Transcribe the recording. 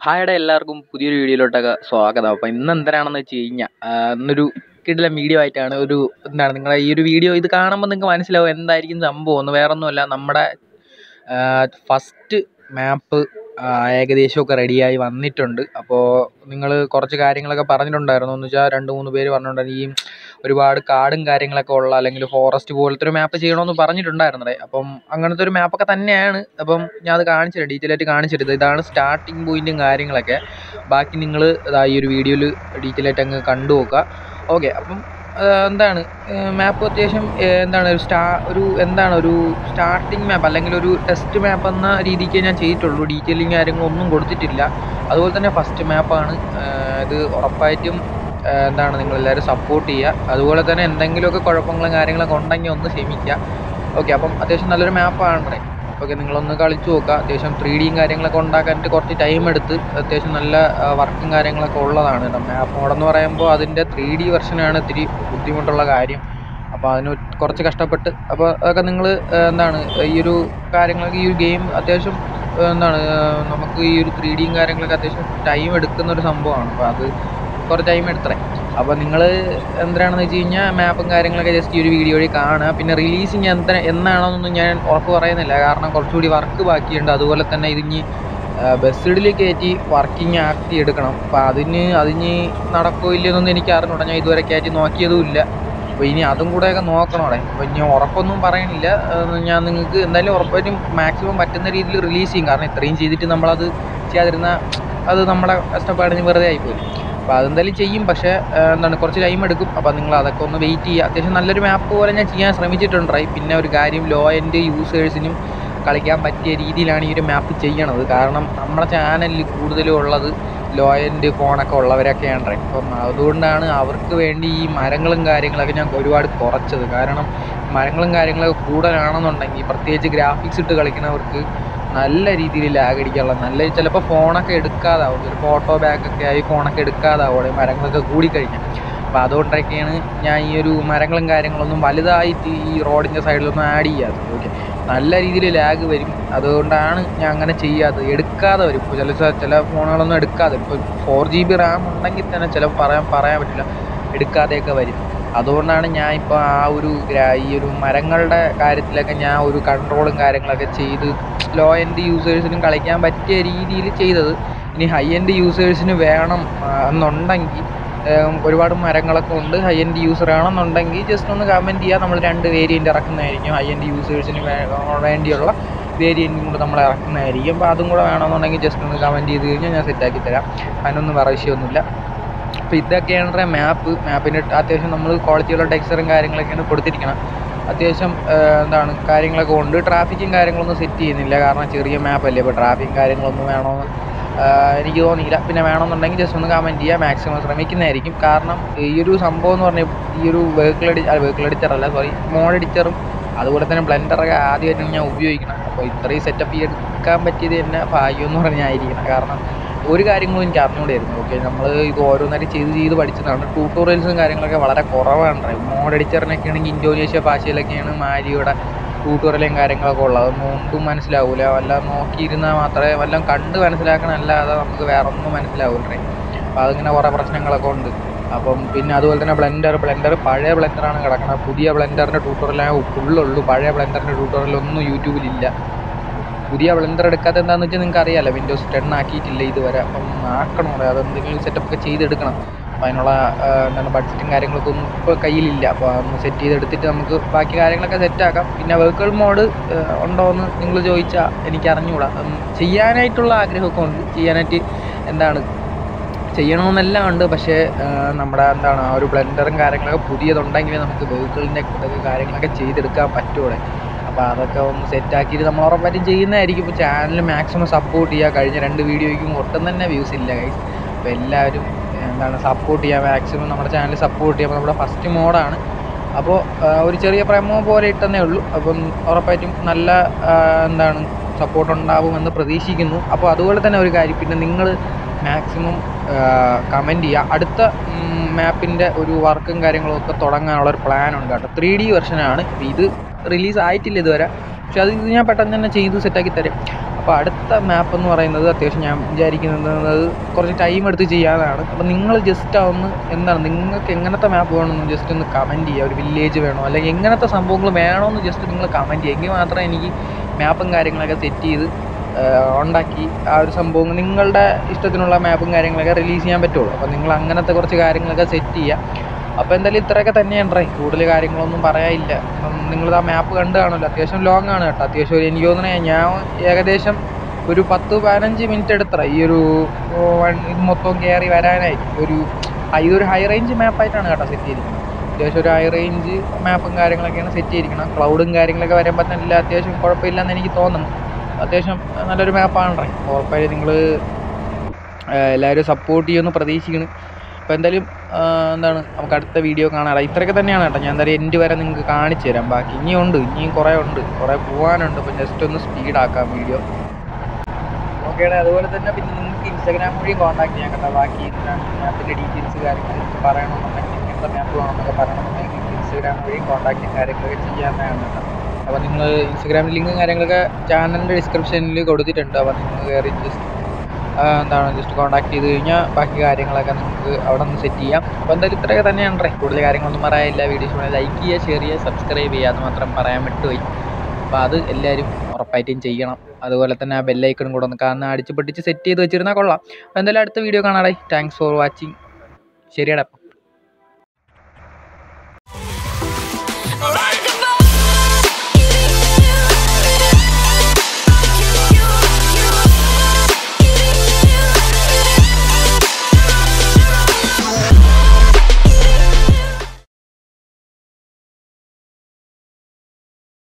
ഹായ്ടെ എല്ലാവർക്കും പുതിയൊരു വീഡിയോയിലോട്ടൊക്കെ സ്വാഗതം അപ്പോൾ ഇന്ന് എന്തരാണെന്ന് വെച്ച് കഴിഞ്ഞാൽ ഇന്നൊരു കിടിലൻ വീഡിയോ ആയിട്ടാണ് ഒരു എന്താണ് നിങ്ങളെ ഈ ഒരു വീഡിയോ ഇത് കാണുമ്പോൾ നിങ്ങൾക്ക് മനസ്സിലാവും എന്തായിരിക്കും സംഭവം എന്ന് വേറൊന്നുമല്ല നമ്മുടെ ഫസ്റ്റ് മാപ്പ് ഏകദേശമൊക്കെ റെഡിയായി വന്നിട്ടുണ്ട് അപ്പോൾ നിങ്ങൾ കുറച്ച് കാര്യങ്ങളൊക്കെ പറഞ്ഞിട്ടുണ്ടായിരുന്നു എന്ന് വെച്ചാൽ രണ്ട് മൂന്ന് പേര് പറഞ്ഞിട്ടുണ്ടായിരുന്നു ഈ ഒരുപാട് കാടും കാര്യങ്ങളൊക്കെ ഉള്ള അല്ലെങ്കിൽ ഫോറസ്റ്റ് പോലത്തെ ഒരു മാപ്പ് ചെയ്യണമെന്ന് പറഞ്ഞിട്ടുണ്ടായിരുന്നേ അപ്പം അങ്ങനത്തെ ഒരു മാപ്പൊക്കെ തന്നെയാണ് അപ്പം ഞാൻ അത് കാണിച്ചിട്ട് ഡീറ്റെയിൽ ആയിട്ട് കാണിച്ചിട്ട് ഇതാണ് സ്റ്റാർട്ടിങ് പോയിന്റും കാര്യങ്ങളൊക്കെ ബാക്കി നിങ്ങൾ ഇതാ ഈ ഒരു വീഡിയോയിൽ ഡീറ്റെയിൽ ആയിട്ട് അങ്ങ് കണ്ടു നോക്കുക ഓക്കെ അപ്പം എന്താണ് മാപ്പ് അത്യാവശ്യം എന്താണ് ഒരു സ്റ്റാ ഒരു എന്താണ് ഒരു സ്റ്റാർട്ടിങ് മാപ്പ് അല്ലെങ്കിൽ ഒരു ടെസ്റ്റ് മാപ്പ് എന്ന രീതിക്ക് ഞാൻ ചെയ്തിട്ടുള്ളൂ ഡീറ്റെയിലിങ് കാര്യങ്ങളൊന്നും കൊടുത്തിട്ടില്ല അതുപോലെ തന്നെ ഫസ്റ്റ് മാപ്പാണ് ഇത് ഉറപ്പായിട്ടും എന്താണ് നിങ്ങളെല്ലാവരും സപ്പോർട്ട് ചെയ്യുക അതുപോലെ തന്നെ എന്തെങ്കിലുമൊക്കെ കുഴപ്പങ്ങളും കാര്യങ്ങളൊക്കെ ഉണ്ടെങ്കിൽ ഒന്ന് ക്ഷമിക്കുക ഓക്കെ അപ്പം അത്യാവശ്യം നല്ലൊരു മാപ്പാണ് ഓക്കെ നിങ്ങളൊന്ന് കളിച്ചു നോക്കുക അത്യാവശ്യം ത്രീ ഡിയും കാര്യങ്ങളൊക്കെ ഉണ്ടാക്കാനായിട്ട് കുറച്ച് ടൈം എടുത്ത് അത്യാവശ്യം നല്ല വർക്കും കാര്യങ്ങളൊക്കെ ഉള്ളതാണ് കേട്ടോ മാപ്പ് മോഡെന്ന് പറയുമ്പോൾ അതിൻ്റെ ത്രീ ഡി വെർഷനാണ് ഇത്തിരി ബുദ്ധിമുട്ടുള്ള കാര്യം അപ്പോൾ അതിന് കുറച്ച് കഷ്ടപ്പെട്ട് അപ്പോൾ അതൊക്കെ നിങ്ങൾ എന്താണ് ഈ ഒരു കാര്യങ്ങളൊക്കെ ഈ ഒരു ഗെയിം അത്യാവശ്യം എന്താണ് നമുക്ക് ഈ ഒരു ത്രീ ഡിയും കാര്യങ്ങളൊക്കെ അത്യാവശ്യം ടൈം എടുക്കുന്ന ഒരു സംഭവമാണ് അപ്പോൾ അത് കുറച്ച് ടൈം എടുത്തേ അപ്പോൾ നിങ്ങൾ എന്താണെന്ന് വെച്ച് കഴിഞ്ഞാൽ മാപ്പും കാര്യങ്ങളൊക്കെ ജസ്റ്റ് ഈ ഒരു വീഡിയോ വഴി കാണുക പിന്നെ റിലീസിങ് എന്താ എന്നാണെന്നൊന്നും ഞാൻ ഉറപ്പ് പറയുന്നില്ല കാരണം കുറച്ചുകൂടി വർക്ക് ബാക്കിയുണ്ട് അതുപോലെ തന്നെ ഇതിഞ്ഞ് ബസ്സിഡിൽ കയറ്റി വർക്കിംഗ് ആക്കി എടുക്കണം അപ്പോൾ അതിന് അതിന് നടക്കോ ഇല്ലയെന്നൊന്നും എനിക്ക് അറിഞ്ഞൂടാ ഞാൻ ഇതുവരെ കയറ്റി നോക്കിയതുമില്ല അപ്പോൾ ഇനി അതും കൂടെയൊക്കെ നോക്കണോടെ അപ്പോൾ ഞാൻ ഉറപ്പൊന്നും പറയണില്ല ഞാൻ നിങ്ങൾക്ക് എന്തായാലും ഉറപ്പായിട്ടും മാക്സിമം പറ്റുന്ന രീതിയിൽ റിലീസ് ചെയ്യും കാരണം ഇത്രയും ചെയ്തിട്ട് നമ്മളത് ചെയ്യാതിരുന്ന അത് നമ്മുടെ കഷ്ടപ്പാടിന് വെറുതെ ആയിപ്പോയി അപ്പോൾ അതെന്തായാലും ചെയ്യും പക്ഷേ എന്താണ് കുറച്ച് ടൈം എടുക്കും അപ്പോൾ നിങ്ങൾ അതൊക്കെ ഒന്ന് വെയിറ്റ് ചെയ്യുക അത്യാവശ്യം നല്ലൊരു മാപ്പ് പോലെ ഞാൻ ചെയ്യാൻ ശ്രമിച്ചിട്ടുണ്ടായി പിന്നെ ഒരു കാര്യം ലോ എൻഡ് യൂസേഴ്സിനും കളിക്കാൻ പറ്റിയ രീതിയിലാണ് ഈ ഒരു മാപ്പ് ചെയ്യണത് കാരണം നമ്മുടെ ചാനലിൽ കൂടുതലും ഉള്ളത് ലോ എൻഡ് ഫോണൊക്കെ ഉള്ളവരൊക്കെയാണ് അപ്പം അതുകൊണ്ടാണ് അവർക്ക് വേണ്ടി ഈ മരങ്ങളും കാര്യങ്ങളൊക്കെ ഞാൻ ഒരുപാട് കുറച്ചത് കാരണം മരങ്ങളും കാര്യങ്ങളൊക്കെ കൂടുതലാണെന്നുണ്ടെങ്കിൽ പ്രത്യേകിച്ച് ഗ്രാഫിക്സ് ഇട്ട് കളിക്കുന്നവർക്ക് നല്ല രീതിയിൽ ലാഗ് അടിക്കാനുള്ള നല്ല ചിലപ്പോൾ ഫോണൊക്കെ എടുക്കാതാവും ഒരു ഫോട്ടോ ബാക്കൊക്കെ ആയി ഫോണൊക്കെ എടുക്കാതാവും മരങ്ങളൊക്കെ കൂടിക്കഴിഞ്ഞാൽ അപ്പോൾ അതുകൊണ്ടൊക്കെയാണ് ഞാൻ ഈ ഒരു മരങ്ങളും കാര്യങ്ങളൊന്നും വലുതായിട്ട് ഈ റോഡിൻ്റെ സൈഡിലൊന്നും ആഡ് ചെയ്യാത്തത് ഓക്കെ നല്ല രീതിയിൽ ലാഗ് വരും അതുകൊണ്ടാണ് ഞാൻ അങ്ങനെ ചെയ്യാത്തത് എടുക്കാതെ വരും ഇപ്പോൾ ചില ചില ഫോണുകളൊന്നും എടുക്കാതെ ഇപ്പോൾ ഫോർ ജി ബി റാം ഉണ്ടെങ്കിൽ തന്നെ ചില പറയാൻ പറയാൻ പറ്റില്ല എടുക്കാതെയൊക്കെ വരും അതുകൊണ്ടാണ് ഞാൻ ഇപ്പോൾ ആ ഒരു ഈ ഒരു മരങ്ങളുടെ കാര്യത്തിലൊക്കെ ഞാൻ ഒരു കൺട്രോളും കാര്യങ്ങളൊക്കെ ചെയ്ത് ലോ എൻഡ് യൂസേഴ്സിനും കളിക്കാൻ പറ്റിയ രീതിയിൽ ചെയ്തത് ഇനി ഹൈ എൻഡ് യൂസേഴ്സിന് വേണം എന്നുണ്ടെങ്കിൽ ഒരുപാട് മരങ്ങളൊക്കെ ഉണ്ട് ഹൈ എൻഡ് യൂസർ ആണെന്നുണ്ടെങ്കിൽ ജസ്റ്റ് ഒന്ന് കമൻറ്റ് ചെയ്യുക നമ്മൾ രണ്ട് വേരിയൻ്റ് ഇറക്കുന്നതായിരിക്കും ഹൈ എൻഡ് യൂസേഴ്സിന് വേണ്ടിയുള്ള വേരിയൻറ്റും കൂടെ നമ്മൾ ഇറക്കുന്നതായിരിക്കും അപ്പോൾ അതും കൂടെ വേണമെന്നുണ്ടെങ്കിൽ ജസ്റ്റ് ഒന്ന് കമൻറ്റ് ചെയ്ത് കഴിഞ്ഞാൽ ഞാൻ സെറ്റാക്കി തരാം അതിനൊന്നും വേറെ വിഷയമൊന്നുമില്ല അപ്പോൾ ഇതൊക്കെയാണ് മാപ്പ് മാപ്പിൻ്റെ അത്യാവശ്യം നമ്മൾ ക്വാളിറ്റിയുള്ള ടെക്സ്ചറും കാര്യങ്ങളൊക്കെയാണ് കൊടുത്തിരിക്കണം അത്യാവശ്യം എന്താണ് കാര്യങ്ങളൊക്കെ ഉണ്ട് ട്രാഫിക്കും കാര്യങ്ങളൊന്നും സെറ്റ് ചെയ്യുന്നില്ല കാരണം ചെറിയ മാപ്പല്ലേ ഇപ്പോൾ ട്രാഫിക്കും കാര്യങ്ങളൊന്നും വേണമെന്ന് എനിക്ക് തോന്നിയില്ല പിന്നെ വേണമെന്നുണ്ടെങ്കിൽ ജസ്റ്റ് ഒന്ന് കമൻറ്റ് ചെയ്യുക മാക്സിമം ശ്രമിക്കുന്നതായിരിക്കും കാരണം ഈ ഒരു സംഭവം എന്ന് പറഞ്ഞാൽ ഈ ഒരു വെഹിക്കിൾ എഡി വെഹിക്കിൾ എഡിറ്ററല്ല സോറി മോഡ് എഡിറ്ററും അതുപോലെ തന്നെ ബ്ലെൻഡറൊക്കെ ആദ്യമായിട്ടാണ് ഞാൻ ഉപയോഗിക്കണം അപ്പോൾ ഇത്രയും സെറ്റപ്പ് എടുക്കാൻ പറ്റിയത് തന്നെ ഭാഗ്യം എന്ന് പറഞ്ഞായിരിക്കണം കാരണം ഒരു കാര്യങ്ങളും എനിക്ക് അറിഞ്ഞുകൂടായിരുന്നു ഓക്കെ നമ്മൾ ഇത് ഓരോന്നായിട്ട് ചെയ്ത് ചെയ്ത് പഠിച്ചതാണ് ട്യൂട്ടോറിയൽസും കാര്യങ്ങളൊക്കെ വളരെ കുറവാണ് മോഡ് എഡിറ്ററിനൊക്കെ ആണെങ്കിൽ ഇന്തോനേഷ്യ ഭാഷയിലൊക്കെയാണ് മാരിയുടെ ട്യൂട്ടോറിയലും കാര്യങ്ങളൊക്കെ ഉള്ളത് അതൊന്നും ഒന്നും മനസ്സിലാവില്ല വല്ലതും നോക്കിയിരുന്നാൽ മാത്രമേ വല്ലതും കണ്ട് മനസ്സിലാക്കണമല്ലാതെ നമുക്ക് വേറെ ഒന്നും മനസ്സിലാവില്ലേ അപ്പോൾ അതിങ്ങനെ കുറേ പ്രശ്നങ്ങളൊക്കെ ഉണ്ട് അപ്പം പിന്നെ അതുപോലെ തന്നെ ബ്ലെൻഡർ ബ്ലെൻഡർ പഴയ ബ്ലെൻഡറാണ് കിടക്കുന്നത് പുതിയ ബ്ലെൻഡറിൻ്റെ ട്യൂട്ടോറിയലാണ് ഫുള്ളുള്ളൂ പഴയ ബ്ലെൻഡറിൻ്റെ ട്യൂട്ടോറിയലൊന്നും യൂട്യൂബിലില്ല പുതിയ ബ്ലെൻഡർ എടുക്കാത്ത എന്താണെന്ന് വെച്ചാൽ നിങ്ങൾക്ക് അറിയാമല്ലോ വിൻഡോസ് ടെൻ ആക്കിയിട്ടില്ല ഇതുവരെ അപ്പം ആക്കണം അതെന്തെങ്കിലും സെറ്റപ്പ് ഒക്കെ ചെയ്തെടുക്കണം അപ്പോൾ അതിനുള്ള എന്താണ് ബഡ്ജറ്റും കാര്യങ്ങളൊക്കെ ഒന്നും ഇപ്പോൾ കയ്യിലില്ല അപ്പോൾ അതൊന്ന് സെറ്റ് ചെയ്തെടുത്തിട്ട് നമുക്ക് ബാക്കി കാര്യങ്ങളൊക്കെ സെറ്റാക്കാം പിന്നെ വെഹിക്കിൾ മോഡ് ഉണ്ടോ എന്ന് നിങ്ങൾ ചോദിച്ചാൽ എനിക്ക് അറിഞ്ഞുകൂടാ ചെയ്യാനായിട്ടുള്ള ആഗ്രഹമൊക്കെ ഉണ്ട് ചെയ്യാനായിട്ട് എന്താണ് ചെയ്യണമെന്നെല്ലാം ഉണ്ട് പക്ഷേ നമ്മുടെ എന്താണ് ആ ഒരു ബ്ലെൻഡറും കാര്യങ്ങളൊക്കെ പുതിയതുണ്ടെങ്കിൽ നമുക്ക് വെഹിക്കിളിൻ്റെ ഇതൊക്കെ കാര്യങ്ങളൊക്കെ ചെയ്തെടുക്കാൻ പറ്റുള്ളൂ അപ്പോൾ അതൊക്കെ ഒന്ന് സെറ്റാക്കിയിട്ട് നമ്മൾ ഉറപ്പായിട്ടും ചെയ്യുന്നതായിരിക്കും ഇപ്പോൾ ചാനൽ മാക്സിമം സപ്പോർട്ട് ചെയ്യുക കഴിഞ്ഞ രണ്ട് വീഡിയോയ്ക്കും ഒട്ടും തന്നെ വ്യൂസ് ഇല്ല ഗൈസ് അപ്പോൾ എല്ലാവരും എന്താണ് സപ്പോർട്ട് ചെയ്യുക മാക്സിമം നമ്മുടെ ചാനൽ സപ്പോർട്ട് ചെയ്യുമ്പോൾ നമ്മുടെ ഫസ്റ്റ് മോഡാണ് അപ്പോൾ ഒരു ചെറിയ പ്രമോ പോലെ ഇട്ടെന്നേ ഉള്ളൂ അപ്പം ഉറപ്പായിട്ടും നല്ല എന്താണ് സപ്പോർട്ട് ഉണ്ടാവുമെന്ന് പ്രതീക്ഷിക്കുന്നു അപ്പോൾ അതുപോലെ തന്നെ ഒരു കാര്യം പിന്നെ നിങ്ങൾ മാക്സിമം കമൻറ്റ് ചെയ്യുക അടുത്ത മാപ്പിൻ്റെ ഒരു വർക്കും കാര്യങ്ങളും ഒക്കെ തുടങ്ങാനുള്ള ഒരു പ്ലാൻ ഉണ്ട് കേട്ടോ ത്രീ ഡി വെർഷനാണ് ഇത് റിലീസ് ആയിട്ടില്ല ഇതുവരെ പക്ഷെ അത് ഇത് ഞാൻ പെട്ടെന്ന് തന്നെ ചെയ്ത് സെറ്റാക്കി തരും അപ്പോൾ അടുത്ത മാപ്പ് എന്ന് പറയുന്നത് അത്യാവശ്യം ഞാൻ വിചാരിക്കുന്നത് കുറച്ച് ടൈം എടുത്ത് ചെയ്യാനാണ് അപ്പോൾ നിങ്ങൾ ജസ്റ്റ് ഒന്ന് എന്താണ് നിങ്ങൾക്ക് എങ്ങനത്തെ മാപ്പ് വേണമെന്ന് ജസ്റ്റ് ഒന്ന് കമൻറ്റ് ചെയ്യുക ഒരു വില്ലേജ് വേണോ അല്ലെങ്കിൽ എങ്ങനത്തെ സംഭവങ്ങൾ വേണമെന്ന് ജസ്റ്റ് നിങ്ങൾ കമൻറ്റ് ചെയ്യുക എങ്കിൽ മാത്രമേ എനിക്ക് മാപ്പും കാര്യങ്ങളൊക്കെ സെറ്റ് ചെയ്ത് ഉണ്ടാക്കി ആ ഒരു സംഭവം നിങ്ങളുടെ ഇഷ്ടത്തിനുള്ള മാപ്പും കാര്യങ്ങളൊക്കെ റിലീസ് ചെയ്യാൻ പറ്റുള്ളൂ അപ്പോൾ നിങ്ങൾ അങ്ങനത്തെ കുറച്ച് കാര്യങ്ങളൊക്കെ സെറ്റ് ചെയ്യുക അപ്പോൾ എന്തായാലും ഇത്രയൊക്കെ തന്നെയാണ് റേ കൂടുതൽ കാര്യങ്ങളൊന്നും പറയാനില്ല നിങ്ങൾ ആ മാപ്പ് കണ്ടു കാണുമല്ലോ അത്യാവശ്യം ലോങ് ആണ് കേട്ടോ അത്യാവശ്യം ഒരു എനിക്ക് തോന്നണേ ഞാൻ ഏകദേശം ഒരു പത്ത് പതിനഞ്ച് മിനിറ്റ് എടുത്ര ഈ ഒരു ഇത് മൊത്തം കയറി വരാനായി ഒരു ഇതൊരു ഹൈ റേഞ്ച് മാപ്പായിട്ടാണ് കേട്ടോ സെറ്റ് ചെയ്തിരിക്കുന്നത് അത്യാവശ്യം ഒരു ഹൈ റേഞ്ച് മാപ്പും കാര്യങ്ങളൊക്കെയാണ് സെറ്റ് ചെയ്തിരിക്കുന്നത് ക്ലൗഡും കാര്യങ്ങളൊക്കെ വരുമ്പോൾ തന്നെ അത്യാവശ്യം കുഴപ്പമില്ലെന്ന് എനിക്ക് തോന്നുന്നു അത്യാവശ്യം നല്ലൊരു മാപ്പാണ് റേ ഉറപ്പായും നിങ്ങൾ എല്ലാവരും സപ്പോർട്ട് ചെയ്യുമെന്ന് പ്രതീക്ഷിക്കുന്നു അപ്പോൾ എന്തായാലും എന്താണ് നമുക്ക് അടുത്ത വീഡിയോ കാണാം ഇത്രയൊക്കെ തന്നെയാണ് കേട്ടോ ഞാൻ എന്തായാലും എൻഡ് വരെ നിങ്ങൾക്ക് കാണിച്ചു തരാം ബാക്കി ഇനിയുണ്ട് ഇനിയും കുറേ ഉണ്ട് കുറേ പോകാനുണ്ട് അപ്പോൾ ജസ്റ്റ് ഒന്ന് സ്പീഡാക്കാം വീഡിയോ ഓക്കേടാ അതുപോലെ തന്നെ പിന്നെ നിങ്ങൾക്ക് ഇൻസ്റ്റാഗ്രാം വഴി കോൺടാക്ട് ചെയ്യാൻ കേട്ടോ ബാക്കി മാപ്പിൻ്റെ ഡീറ്റെയിൽസ് കാര്യങ്ങൾ പറയണമെന്നുണ്ടെങ്കിൽ ഇങ്ങനത്തെ മാപ്പ് വേണമെന്നൊക്കെ പറയണമെന്നുണ്ടെങ്കിൽ നിങ്ങൾക്ക് ഇൻസ്റ്റാഗ്രാം വഴി കോൺടാക്റ്റും കാര്യങ്ങളൊക്കെ ചെയ്യാവുന്നതാണ് കേട്ടോ അപ്പോൾ നിങ്ങൾ ഇൻസ്റ്റാഗ്രാമിൽ ലിങ്കും കാര്യങ്ങളൊക്കെ ചാനലിൻ്റെ ഡിസ്ക്രിപ്ഷനിൽ കൊടുത്തിട്ടുണ്ട് അപ്പോൾ നിങ്ങൾ കയറി ജസ്റ്റ് എന്താണ് ജസ്റ്റ് കോൺടാക്ട് ചെയ്ത് കഴിഞ്ഞാൽ ബാക്കി കാര്യങ്ങളൊക്കെ നിങ്ങൾക്ക് അവിടെ നിന്ന് സെറ്റ് ചെയ്യാം അപ്പോൾ എന്തായാലും ഇത്രയൊക്കെ തന്നെയാണ് കൂടുതൽ കാര്യങ്ങളൊന്നും പറയാനില്ല വീഡിയോസ് ലൈക്ക് ചെയ്യുക ഷെയർ ചെയ്യുക സബ്സ്ക്രൈബ് ചെയ്യുക അത് മാത്രം പറയാൻ വിട്ടുപോയി അപ്പോൾ അത് എല്ലാവരും ഉറപ്പായിട്ടും ചെയ്യണം അതുപോലെ തന്നെ ആ ബെല്ലൈക്കണും കൂടെ ഒന്ന് കാരണം അടിച്ച് പൊട്ടിച്ച് സെറ്റ് ചെയ്ത് വെച്ചിരുന്നാൽ കൊള്ളാം അപ്പോൾ എന്തായാലും അടുത്ത വീഡിയോ കാണാടേ താങ്ക്സ് ഫോർ വാച്ചിങ് ശരിയടാ